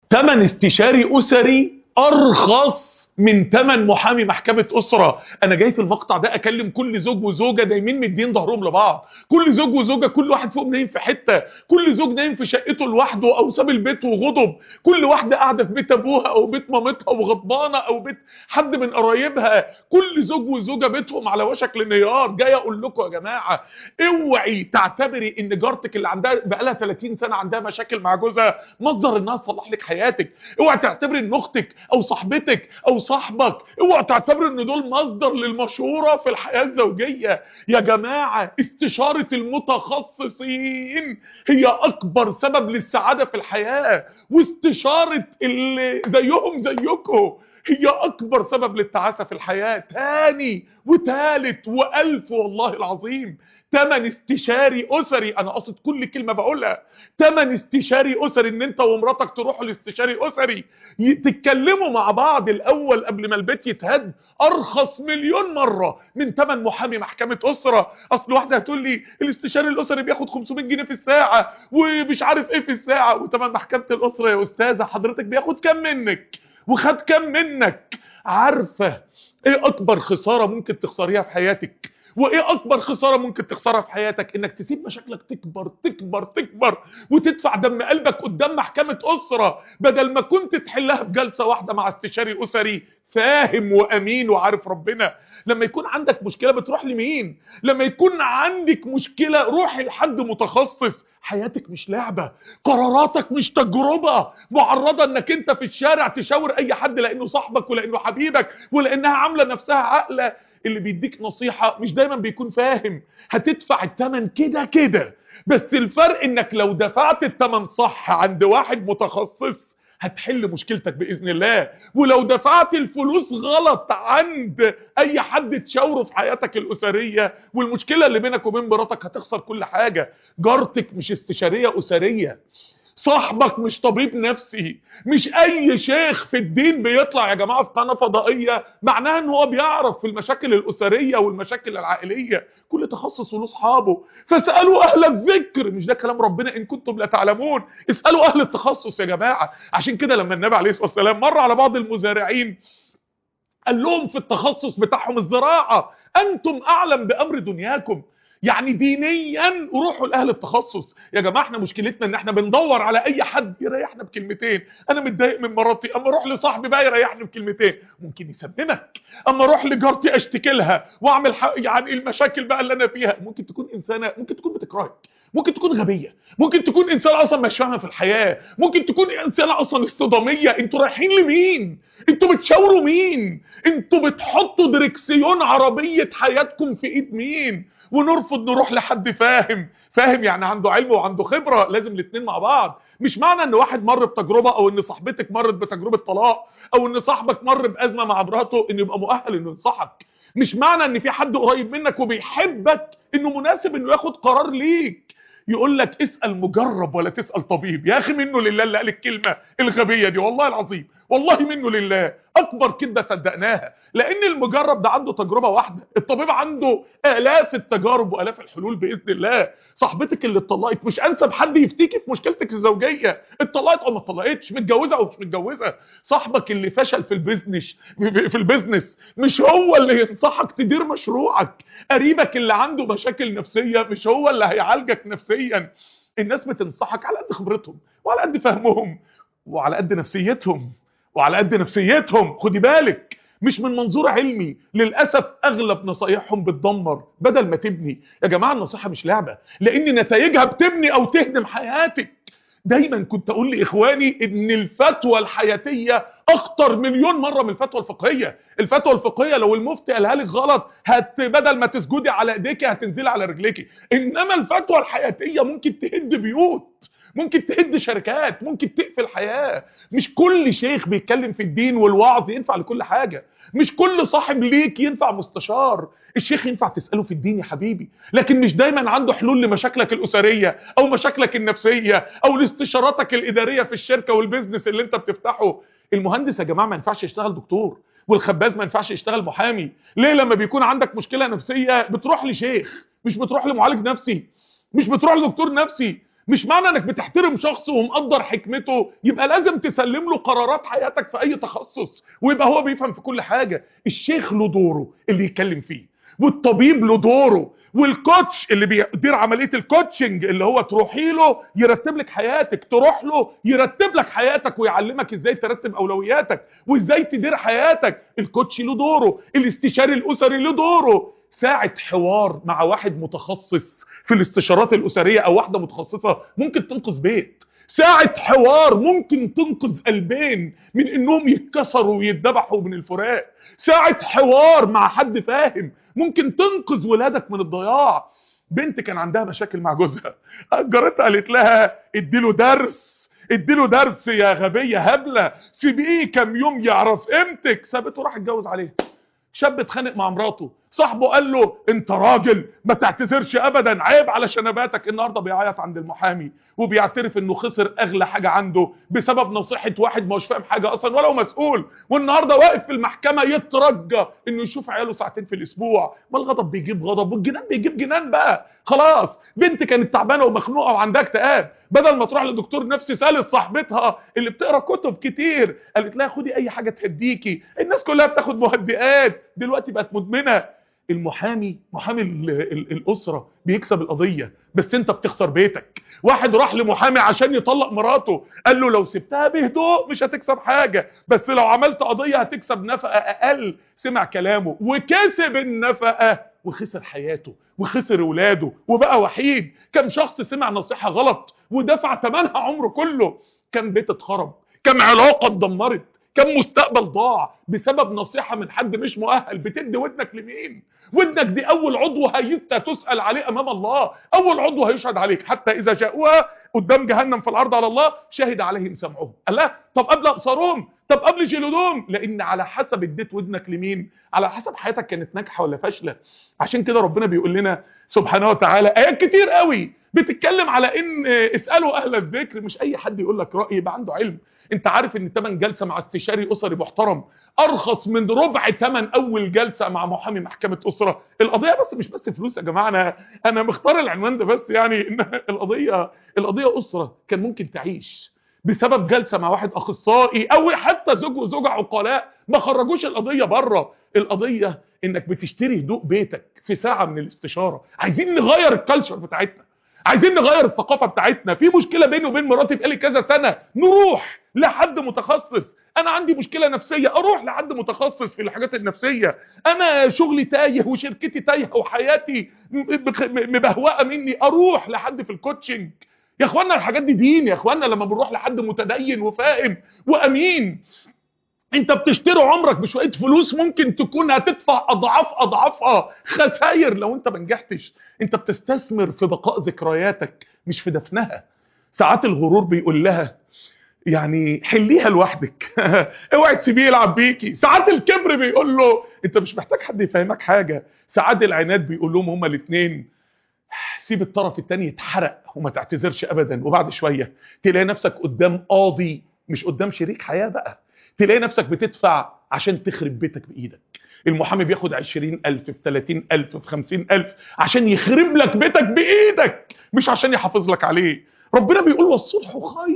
تمن استشاري اسري ارخص من تمن محامي محكمة أسرة أنا جاي في المقطع ده أكلم كل زوج وزوجة دايمين مدين ظهرهم لبعض كل زوج وزوجة كل واحد فيهم نايم في حتة كل زوج نايم في شقته لوحده أو ساب البيت وغضب كل واحدة قاعدة في بيت أبوها أو بيت مامتها وغضبانة أو بيت حد من قرايبها كل زوج وزوجة بيتهم على وشك الانهيار جاي أقول لكم يا جماعة اوعي تعتبري إن جارتك اللي عندها بقالها 30 سنة عندها مشاكل مع جوزها مصدر إنها تصلح لك حياتك اوعي تعتبري إن أختك أو صاحبتك أو صاحبك اوعى تعتبر ان دول مصدر للمشورة في الحياة الزوجية يا جماعة استشارة المتخصصين هي اكبر سبب للسعادة في الحياة واستشارة اللي زيهم زيكم هي اكبر سبب للتعاسة في الحياة تاني وتالت والف والله العظيم تمن استشاري اسري انا قصد كل كلمة بقولها تمن استشاري اسري ان انت ومراتك تروحوا لاستشاري اسري تتكلموا مع بعض الاول قبل ما البيت يتهد ارخص مليون مرة من تمن محامي محكمة اسرة اصل واحدة هتقول لي الاستشاري الاسري بياخد 500 جنيه في الساعة ومش عارف ايه في الساعة وتمن محكمة الاسرة يا استاذة حضرتك بياخد كام منك وخد كام منك عارفة ايه اكبر خسارة ممكن تخسريها في حياتك وايه اكبر خسارة ممكن تخسرها في حياتك انك تسيب مشاكلك تكبر تكبر تكبر وتدفع دم قلبك قدام محكمة اسرة بدل ما كنت تحلها في جلسة واحدة مع استشاري اسري فاهم وامين وعارف ربنا لما يكون عندك مشكلة بتروح لمين لما يكون عندك مشكلة روحي لحد متخصص حياتك مش لعبة قراراتك مش تجربة معرضة انك انت في الشارع تشاور اي حد لانه صاحبك ولانه حبيبك ولانها عاملة نفسها عقلة اللي بيديك نصيحة مش دايما بيكون فاهم هتدفع التمن كده كده بس الفرق انك لو دفعت التمن صح عند واحد متخصص هتحل مشكلتك بإذن الله ولو دفعت الفلوس غلط عند أي حد تشاوره في حياتك الأسرية والمشكلة اللي بينك وبين مراتك هتخسر كل حاجة جارتك مش استشارية أسرية صاحبك مش طبيب نفسي مش اي شيخ في الدين بيطلع يا جماعه في قناه فضائيه معناها ان هو بيعرف في المشاكل الاسريه والمشاكل العائليه كل تخصص وله اصحابه فاسالوا اهل الذكر مش ده كلام ربنا ان كنتم لا تعلمون اسالوا اهل التخصص يا جماعه عشان كده لما النبي عليه الصلاه والسلام مر على بعض المزارعين قال لهم في التخصص بتاعهم الزراعه انتم اعلم بامر دنياكم يعني دينيا روحوا لاهل التخصص يا جماعه احنا مشكلتنا ان احنا بندور على اي حد يريحنا بكلمتين انا متضايق من مراتي اما اروح لصاحبي بقى يريحني بكلمتين ممكن يسممك اما اروح لجارتي اشتكي لها واعمل يعني المشاكل بقى اللي انا فيها ممكن تكون انسانه ممكن تكون بتكرهك ممكن تكون غبيه ممكن تكون انسانه اصلا مش فاهمه في الحياه ممكن تكون انسانه اصلا اصطداميه انتوا رايحين لمين انتوا بتشاوروا مين انتوا بتحطوا دركسيون عربيه حياتكم في ايد مين ونرفض نروح لحد فاهم فاهم يعني عنده علم وعنده خبرة لازم الاثنين مع بعض مش معنى ان واحد مر بتجربة او ان صاحبتك مرت بتجربة طلاق او ان صاحبك مر بأزمة مع مراته انه يبقى مؤهل انه ينصحك مش معنى ان في حد قريب منك وبيحبك انه مناسب انه ياخد قرار ليك يقول لك اسأل مجرب ولا تسأل طبيب يا اخي منه لله اللي قال الكلمة الغبية دي والله العظيم والله منه لله اكبر كده صدقناها لان المجرب ده عنده تجربة واحدة الطبيب عنده الاف التجارب والاف الحلول باذن الله صاحبتك اللي اتطلقت مش انسب حد يفتيكي في مشكلتك الزوجية اتطلقت او ما اتطلقتش متجوزة او مش متجوزة صاحبك اللي فشل في البيزنس في البيزنس مش هو اللي ينصحك تدير مشروعك قريبك اللي عنده مشاكل نفسية مش هو اللي هيعالجك نفسيا الناس بتنصحك على قد خبرتهم وعلى قد فهمهم وعلى قد نفسيتهم وعلى قد نفسيتهم خدي بالك مش من منظور علمي للأسف أغلب نصايحهم بتدمر بدل ما تبني يا جماعة النصيحة مش لعبة لأن نتائجها بتبني أو تهدم حياتك دايما كنت أقول لإخواني إن الفتوى الحياتية أخطر مليون مرة من الفتوى الفقهية الفتوى الفقهية لو المفتي قالها لك غلط هت بدل ما تسجدي على ايديكي هتنزلي على رجليكي إنما الفتوى الحياتية ممكن تهد بيوت ممكن تهد شركات ممكن تقفل حياة مش كل شيخ بيتكلم في الدين والوعظ ينفع لكل حاجة مش كل صاحب ليك ينفع مستشار الشيخ ينفع تسأله في الدين يا حبيبي لكن مش دايما عنده حلول لمشاكلك الأسرية أو مشاكلك النفسية أو لاستشاراتك الإدارية في الشركة والبيزنس اللي انت بتفتحه المهندس يا جماعة ما ينفعش يشتغل دكتور والخباز ما ينفعش يشتغل محامي ليه لما بيكون عندك مشكلة نفسية بتروح لشيخ مش بتروح لمعالج نفسي مش بتروح لدكتور نفسي مش معنى انك بتحترم شخص ومقدر حكمته يبقى لازم تسلم له قرارات حياتك في اي تخصص ويبقى هو بيفهم في كل حاجة الشيخ له دوره اللي يتكلم فيه والطبيب له دوره والكوتش اللي بيدير عمليه الكوتشنج اللي هو تروحي له يرتب لك حياتك تروح له يرتب لك حياتك ويعلمك ازاي ترتب اولوياتك وازاي تدير حياتك الكوتش له دوره الاستشاري الاسري له دوره ساعه حوار مع واحد متخصص في الاستشارات الاسريه او واحده متخصصه ممكن تنقذ بيت ساعة حوار ممكن تنقذ قلبين من انهم يتكسروا ويتذبحوا من الفراق ساعة حوار مع حد فاهم ممكن تنقذ ولادك من الضياع بنت كان عندها مشاكل مع جوزها جارتها قالت لها اديله درس اديله درس يا غبية هبلة سيبيه كام يوم يعرف قيمتك سابته راح اتجوز عليه شاب اتخانق مع مراته صاحبه قال له انت راجل ما تعتذرش ابدا عيب على شنباتك النهارده بيعيط عند المحامي وبيعترف انه خسر اغلى حاجه عنده بسبب نصيحه واحد مش فاهم حاجه اصلا ولا هو مسؤول والنهارده واقف في المحكمه يترجى انه يشوف عياله ساعتين في الاسبوع ما الغضب بيجيب غضب والجنان بيجيب جنان بقى خلاص بنت كانت تعبانه ومخنوقه وعندها اكتئاب بدل ما تروح لدكتور نفسي سالت صاحبتها اللي بتقرا كتب كتير قالت لها خدي اي حاجه تهديكي الناس كلها بتاخد مهدئات دلوقتي بقت مدمنه المحامي محامي ال ال الاسره بيكسب القضيه بس انت بتخسر بيتك واحد راح لمحامي عشان يطلق مراته قال له لو سبتها بهدوء مش هتكسب حاجه بس لو عملت قضيه هتكسب نفقه اقل سمع كلامه وكسب النفقه وخسر حياته وخسر ولاده وبقى وحيد كم شخص سمع نصيحه غلط ودفع ثمنها عمره كله كم بيت اتخرب كم علاقه اتدمرت كم مستقبل ضاع بسبب نصيحة من حد مش مؤهل بتدي ودنك لمين ودنك دي اول عضو هيت تسأل عليه امام الله اول عضو هيشهد عليك حتى اذا جاءوها قدام جهنم في الارض على الله شهد عليهم سمعهم قال لا طب قبل ابصارهم طب قبل جلودهم لان على حسب اديت ودنك لمين على حسب حياتك كانت ناجحه ولا فاشله عشان كده ربنا بيقول لنا سبحانه وتعالى ايات كتير قوي بتتكلم على ان اسالوا اهل الذكر مش اي حد يقول لك راي يبقى عنده علم انت عارف ان تمن جلسه مع استشاري اسري محترم ارخص من ربع تمن اول جلسه مع محامي محكمه اسره القضيه بس مش بس فلوس يا جماعه انا انا مختار العنوان ده بس يعني ان القضيه القضيه اسره كان ممكن تعيش بسبب جلسه مع واحد اخصائي او حتى زوج وزوجه عقلاء ما خرجوش القضيه بره القضيه انك بتشتري هدوء بيتك في ساعه من الاستشاره عايزين نغير الكالتشر بتاعتنا عايزين نغير الثقافه بتاعتنا في مشكله بيني وبين مراتي بقالي كذا سنه نروح لحد متخصص انا عندي مشكله نفسيه اروح لحد متخصص في الحاجات النفسيه انا شغلي تايه وشركتي تايهه وحياتي مبهوقه مني اروح لحد في الكوتشنج يا اخوانا الحاجات دي دين يا اخوانا لما بنروح لحد متدين وفاهم وامين انت بتشتري عمرك بشويه فلوس ممكن تكون هتدفع اضعاف اضعافها خسائر لو انت ما نجحتش انت بتستثمر في بقاء ذكرياتك مش في دفنها ساعات الغرور بيقول لها يعني حليها لوحدك اوعي تسيبيه يلعب بيكي ساعات الكبر بيقول له انت مش محتاج حد يفهمك حاجه ساعات العناد بيقول لهم هما الاثنين سيب الطرف الثاني يتحرق وما تعتذرش ابدا وبعد شويه تلاقي نفسك قدام قاضي مش قدام شريك حياه بقى تلاقي نفسك بتدفع عشان تخرب بيتك بايدك المحامي بياخد 20000 في 30000 في 50000 عشان يخرب لك بيتك بايدك مش عشان يحافظ لك عليه ربنا بيقول والصلح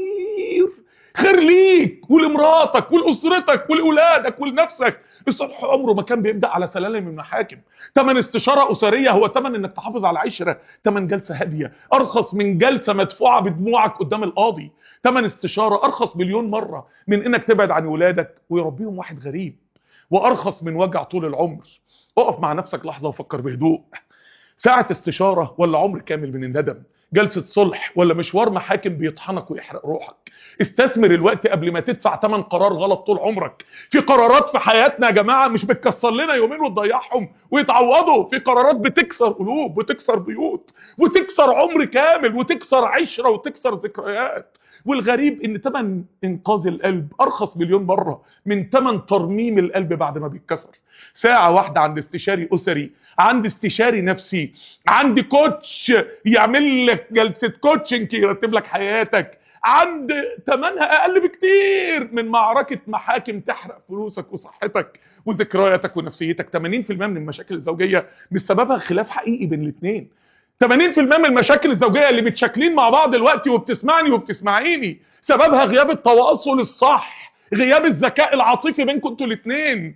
خير خير ليك ولمراتك ولاسرتك ولاولادك ولنفسك الصلح عمره ما كان بيبدا على سلالم المحاكم تمن استشاره اسريه هو تمن انك تحافظ على عشره تمن جلسه هاديه ارخص من جلسه مدفوعه بدموعك قدام القاضي تمن استشاره ارخص مليون مره من انك تبعد عن ولادك ويربيهم واحد غريب وارخص من وجع طول العمر اقف مع نفسك لحظه وفكر بهدوء ساعه استشاره ولا عمر كامل من الندم جلسة صلح ولا مشوار محاكم بيطحنك ويحرق روحك استثمر الوقت قبل ما تدفع ثمن قرار غلط طول عمرك في قرارات في حياتنا يا جماعة مش بتكسر لنا يومين وتضيعهم ويتعوضوا في قرارات بتكسر قلوب وتكسر بيوت وتكسر عمر كامل وتكسر عشرة وتكسر ذكريات والغريب ان تمن انقاذ القلب ارخص مليون مرة من تمن ترميم القلب بعد ما بيتكسر ساعة واحدة عند استشاري اسري عند استشاري نفسي عند كوتش يعمل لك جلسة كوتشنج يرتب لك حياتك عند تمنها اقل بكتير من معركة محاكم تحرق فلوسك وصحتك وذكرياتك ونفسيتك 80% من المشاكل الزوجية بسببها خلاف حقيقي بين الاثنين 80% من المشاكل الزوجيه اللي متشاكلين مع بعض دلوقتي وبتسمعني وبتسمعيني سببها غياب التواصل الصح غياب الذكاء العاطفي بينكم انتوا الاثنين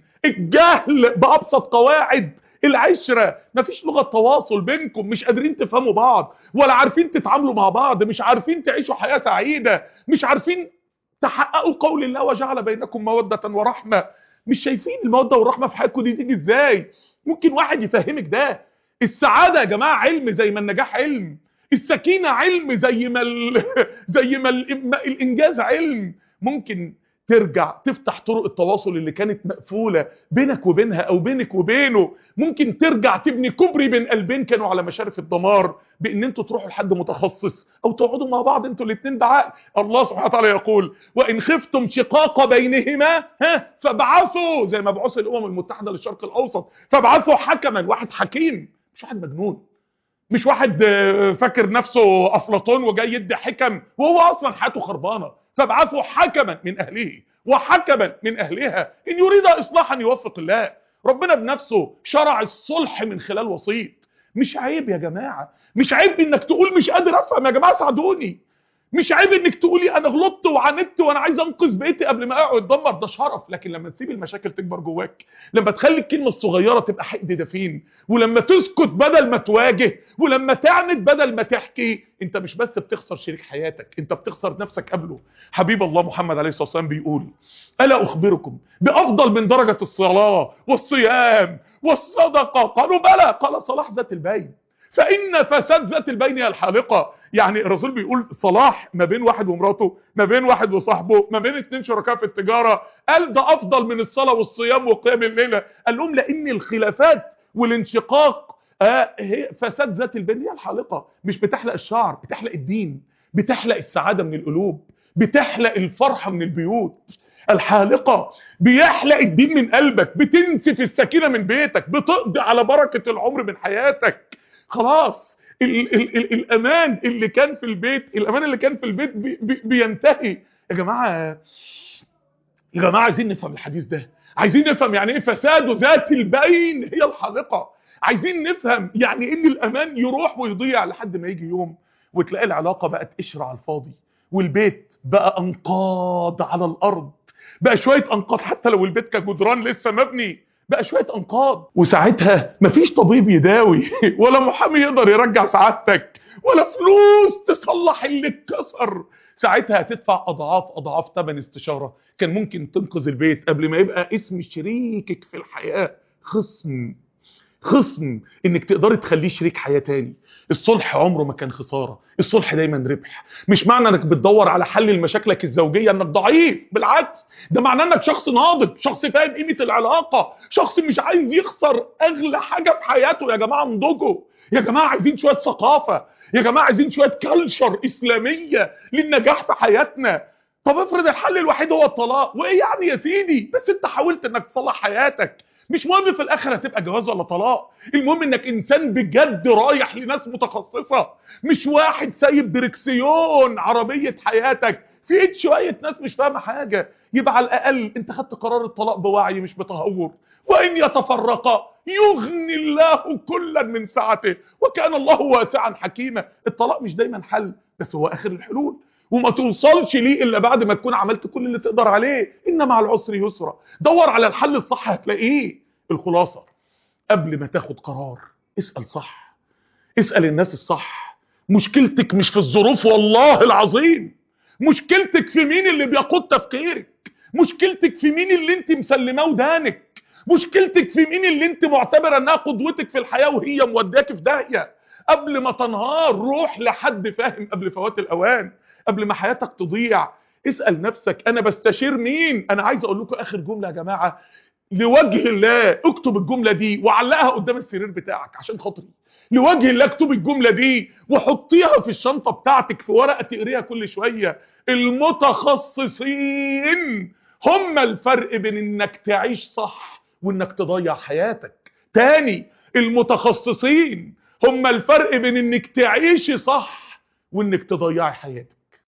الجهل بابسط قواعد العشرة مفيش لغة تواصل بينكم مش قادرين تفهموا بعض ولا عارفين تتعاملوا مع بعض مش عارفين تعيشوا حياة سعيدة مش عارفين تحققوا قول الله وجعل بينكم مودة ورحمة مش شايفين المودة والرحمة في حياتكم دي تيجي ازاي ممكن واحد يفهمك ده السعادة يا جماعة علم زي ما النجاح علم السكينة علم زي ما ال... زي ما, ال... ما الانجاز علم ممكن ترجع تفتح طرق التواصل اللي كانت مقفولة بينك وبينها او بينك وبينه ممكن ترجع تبني كوبري بين قلبين كانوا على مشارف الدمار بان انتوا تروحوا لحد متخصص او تقعدوا مع بعض انتوا الاثنين بعقل الله سبحانه وتعالى يقول وان خفتم شقاق بينهما ها فابعثوا زي ما بعث الامم المتحدة للشرق الاوسط فابعثوا حكما واحد حكيم مش واحد مجنون مش واحد فاكر نفسه افلاطون وجاي يدي حكم وهو اصلا حياته خربانه فابعثوا حكما من اهله وحكما من اهلها ان يريد اصلاحا يوفق الله ربنا بنفسه شرع الصلح من خلال وسيط مش عيب يا جماعه مش عيب انك تقول مش قادر افهم يا جماعه ساعدوني مش عيب انك تقولي انا غلطت وعاندت وانا عايز انقذ بيتي قبل ما اقعد اتدمر ده شرف لكن لما تسيب المشاكل تكبر جواك لما تخلي الكلمه الصغيره تبقى حقد دفين ولما تسكت بدل ما تواجه ولما تعند بدل ما تحكي انت مش بس بتخسر شريك حياتك انت بتخسر نفسك قبله حبيب الله محمد عليه الصلاه والسلام بيقول الا اخبركم بافضل من درجه الصلاه والصيام والصدقه قالوا بلى قال صلاح ذات البين فإن فساد ذات البين هي الحالقة يعني الرسول بيقول صلاح ما بين واحد ومراته ما بين واحد وصاحبه ما بين اتنين شركاء في التجارة قال ده أفضل من الصلاة والصيام وقيام الليلة قال لهم لأن الخلافات والانشقاق آه هي فساد ذات البين هي الحالقة مش بتحلق الشعر بتحلق الدين بتحلق السعادة من القلوب بتحلق الفرحة من البيوت الحالقة بيحلق الدين من قلبك بتنسف السكينة من بيتك بتقضي على بركة العمر من حياتك خلاص ال ال ال الامان اللي كان في البيت الامان اللي كان في البيت بي بي بينتهي يا جماعه يا جماعه عايزين نفهم الحديث ده عايزين نفهم يعني ايه فساد ذات البين هي الحالقه عايزين نفهم يعني ان الامان يروح ويضيع لحد ما يجي يوم وتلاقي العلاقه بقت قشره على الفاضي والبيت بقى انقاض على الارض بقى شويه انقاض حتى لو البيت كجدران لسه مبني بقى شويه انقاض وساعتها مفيش طبيب يداوي ولا محامي يقدر يرجع سعادتك ولا فلوس تصلح اللي اتكسر ساعتها هتدفع اضعاف اضعاف ثمن استشاره كان ممكن تنقذ البيت قبل ما يبقى اسم شريكك في الحياه خصم خصم انك تقدري تخليه شريك حياه تاني الصلح عمره ما كان خساره الصلح دايما ربح مش معنى انك بتدور على حل لمشاكلك الزوجيه انك ضعيف بالعكس ده معناه انك شخص ناضج شخص فاهم قيمه العلاقه شخص مش عايز يخسر اغلى حاجه في حياته يا جماعه انضجوا يا جماعه عايزين شويه ثقافه يا جماعه عايزين شويه كلتشر اسلاميه للنجاح في حياتنا طب افرض الحل الوحيد هو الطلاق وايه يعني يا سيدي بس انت حاولت انك تصلح حياتك مش مهم في الاخر هتبقى جواز ولا طلاق المهم انك انسان بجد رايح لناس متخصصه مش واحد سايب دركسيون عربيه حياتك في ايد شويه ناس مش فاهمه حاجه يبقى على الاقل انت خدت قرار الطلاق بوعي مش بتهور وان يتفرقا يغني الله كلا من سعته وكان الله واسعا حكيما الطلاق مش دايما حل بس هو اخر الحلول وما توصلش ليه الا بعد ما تكون عملت كل اللي تقدر عليه ان مع العسر يسرا دور على الحل الصح هتلاقيه الخلاصه قبل ما تاخد قرار اسال صح اسال الناس الصح مشكلتك مش في الظروف والله العظيم مشكلتك في مين اللي بيقود تفكيرك مشكلتك في مين اللي انت مسلماه ودانك مشكلتك في مين اللي انت معتبره انها قدوتك في الحياه وهي موداك في داهيه قبل ما تنهار روح لحد فاهم قبل فوات الاوان قبل ما حياتك تضيع اسال نفسك انا بستشير مين انا عايز اقول لكم اخر جمله يا جماعه لوجه الله اكتب الجمله دي وعلقها قدام السرير بتاعك عشان خاطري لوجه الله اكتب الجمله دي وحطيها في الشنطه بتاعتك في ورقه تقريها كل شويه المتخصصين هم الفرق بين انك تعيش صح وانك تضيع حياتك تاني المتخصصين هم الفرق بين انك تعيشي صح وانك تضيعي حياتك